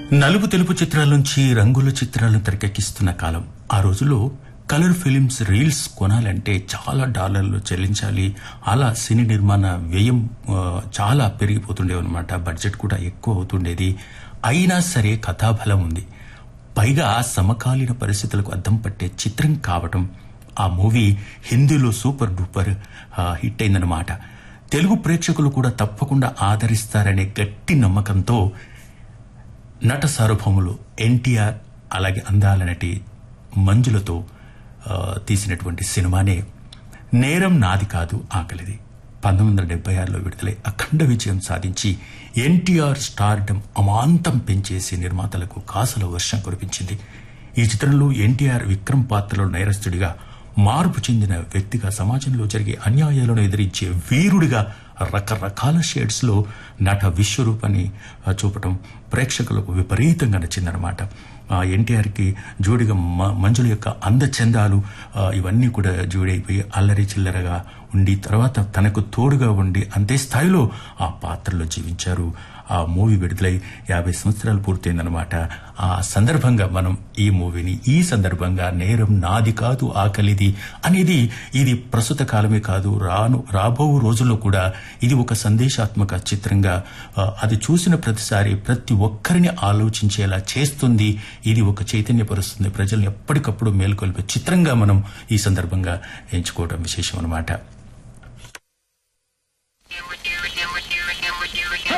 నలుపు తెలుపు చిత్రాల నుంచి రంగుల చిత్రాలను తెరకెక్కిస్తున్న కాలం ఆ రోజుల్లో కలర్ ఫిలిమ్స్ రీల్స్ కొనాలంటే చాలా డాలర్లు చెల్లించాలి అలా సినీ నిర్మాణ వ్యయం ఆ, చాలా పెరిగిపోతుండేవి అనమాట బడ్జెట్ కూడా ఎక్కువ అవుతుండేది అయినా సరే కథాబలం ఉంది పైగా సమకాలీన పరిస్థితులకు అద్దం పట్టే చిత్రం కావటం ఆ మూవీ హిందీలో సూపర్ డూపర్ ఆ, హిట్ అయిందనమాట తెలుగు ప్రేక్షకులు కూడా తప్పకుండా ఆదరిస్తారనే గట్టి నమ్మకంతో నట సార్వభౌములు ఎన్టీఆర్ అలాగే అందాల నటి మంజులతో ఆ, తీసినటువంటి సినిమానే నేరం నాది కాదు ఆకలిది పంతొమ్మిది వందల డెబ్బై ఆరులో విడుదలై అఖండ విజయం సాధించి ఎన్టీఆర్ స్టార్డమ్ అమాంతం పెంచేసి నిర్మాతలకు కాసుల వర్షం కురిపించింది ఈ చిత్రంలో ఎన్టీఆర్ విక్రమ్ పాత్రలో నేరస్తుడిగా మార్పు చెందిన వ్యక్తిగా సమాజంలో జరిగే అన్యాయాలను ఎదిరించే వీరుడిగా రకరకాల షేడ్స్ లో నట విశ్వరూపాన్ని ఆ, చూపటం ప్రేక్షకులకు విపరీతంగా నచ్చిందనమాట ఎన్టీఆర్ కి జోడిగా మ- మంజుల యొక్క అందచందాలు ఆ, ఇవన్నీ కూడా జోడైపోయి అల్లరి చిల్లరగా ఉండి తర్వాత తనకు తోడుగా ఉండి అంతే స్థాయిలో ఆ పాత్రలో జీవించారు ఆ మూవీ విడుదలై యాభై సంవత్సరాలు పూర్తయిందనమాట ఆ సందర్భంగా మనం ఈ మూవీని ఈ సందర్భంగా నేరం నాది కాదు ఆకలిది అనేది ఇది ప్రస్తుత కాలమే కాదు రాను రాబో రోజుల్లో కూడా ఇది ఒక సందేశాత్మక చిత్రంగా ఆ, అది చూసిన ప్రతిసారి ప్రతి ఒక్కరిని ఆలోచించేలా చేస్తుంది ఇది ఒక చైతన్యపరుస్తుంది ప్రజల్ని ఎప్పటికప్పుడు మేల్కొల్పే చిత్రంగా మనం ఈ సందర్భంగా ఎంచుకోవడం విశేషం అనమాట